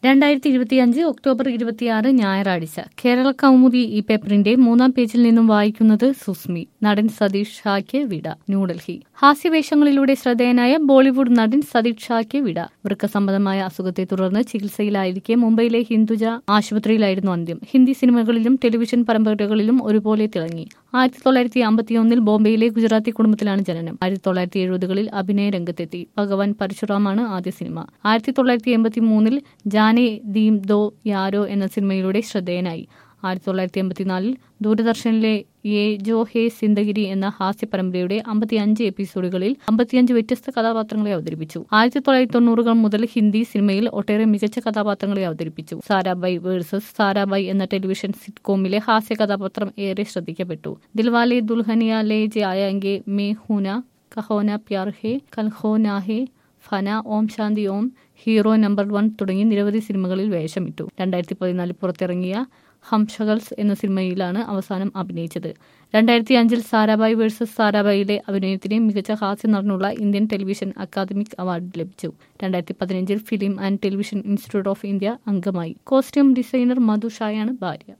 രണ്ടായിരത്തി ഇരുപത്തിയഞ്ച് ഒക്ടോബർ ഇരുപത്തിയാറ് ഞായറാഴ്ച കേരള കൗമുദി ഈ പേപ്പറിന്റെ മൂന്നാം പേജിൽ നിന്നും വായിക്കുന്നത് സുസ്മി നടൻ സതീഷ് ഷായ്ക്ക് വിട ന്യൂഡൽഹി ഹാസ്യവേഷങ്ങളിലൂടെ ശ്രദ്ധേയനായ ബോളിവുഡ് നടൻ സതീഷ് ഷായ്ക്ക് വിട വൃക്ക സംബന്ധമായ അസുഖത്തെ തുടർന്ന് ചികിത്സയിലായിരിക്കെ മുംബൈയിലെ ഹിന്ദുജ ആശുപത്രിയിലായിരുന്നു അന്ത്യം ഹിന്ദി സിനിമകളിലും ടെലിവിഷൻ പരമ്പരകളിലും ഒരുപോലെ തിളങ്ങി ആയിരത്തി തൊള്ളായിരത്തി അമ്പത്തിയൊന്നിൽ ബോംബെയിലെ ഗുജറാത്തി കുടുംബത്തിലാണ് ജനനം ആയിരത്തി തൊള്ളായിരത്തി എഴുപതുകളിൽ അഭിനയ രംഗത്തെത്തി ഭഗവാൻ പരശുറാമാണ് ആദ്യ സിനിമ ആയിരത്തി തൊള്ളായിരത്തി എൺപത്തി മൂന്നിൽ ജാനെ ദീം ദോ യാരോ എന്ന സിനിമയിലൂടെ ശ്രദ്ധേയനായി ആയിരത്തി തൊള്ളായിരത്തി എൺപത്തിനാലിൽ ദൂരദർശനിലെ യേ ജോ ഹേ സിന്ദഗിരി എന്ന ഹാസ്യ പരമ്പരയുടെ അമ്പത്തിയഞ്ച് എപ്പിസോഡുകളിൽ അമ്പത്തിയഞ്ച് വ്യത്യസ്ത കഥാപാത്രങ്ങളെ അവതരിപ്പിച്ചു ആയിരത്തി തൊള്ളായിരത്തി തൊണ്ണൂറുകൾ മുതൽ ഹിന്ദി സിനിമയിൽ ഒട്ടേറെ മികച്ച കഥാപാത്രങ്ങളെ അവതരിപ്പിച്ചു സാരാബായ് വേഴ്സസ് സാരാബായ് എന്ന ടെലിവിഷൻ സിറ്റ്കോമിലെ ഹാസ്യ കഥാപാത്രം ഏറെ ശ്രദ്ധിക്കപ്പെട്ടു Dilwale Dulhania Le Jayenge Main Hoon Na Kaho Naa Pyaar Hai Kal Ho Naa Ho Fanaa Om Shanti Om Hero Number One തുടങ്ങി നിരവധി സിനിമകളിൽ വേഷമിട്ടു രണ്ടായിരത്തി പതിനാലിൽ പുറത്തിറങ്ങിയ ഹംഷഗൾസ് എന്ന സിനിമയിലാണ് അവസാനം അഭിനയിച്ചത് രണ്ടായിരത്തി അഞ്ചിൽ സാരാബായ് വേഴ്സസ് സാരാബായിലെ അഭിനയത്തിന് മികച്ച ഹാസ്യ നടനുള്ള ഇന്ത്യൻ ടെലിവിഷൻ അക്കാദമിക് അവാർഡ് ലഭിച്ചു രണ്ടായിരത്തി പതിനഞ്ചിൽ film and television institute of India അംഗമായി കോസ്റ്റ്യൂം ഡിസൈനർ മധു ഷായാണ് ഭാര്യ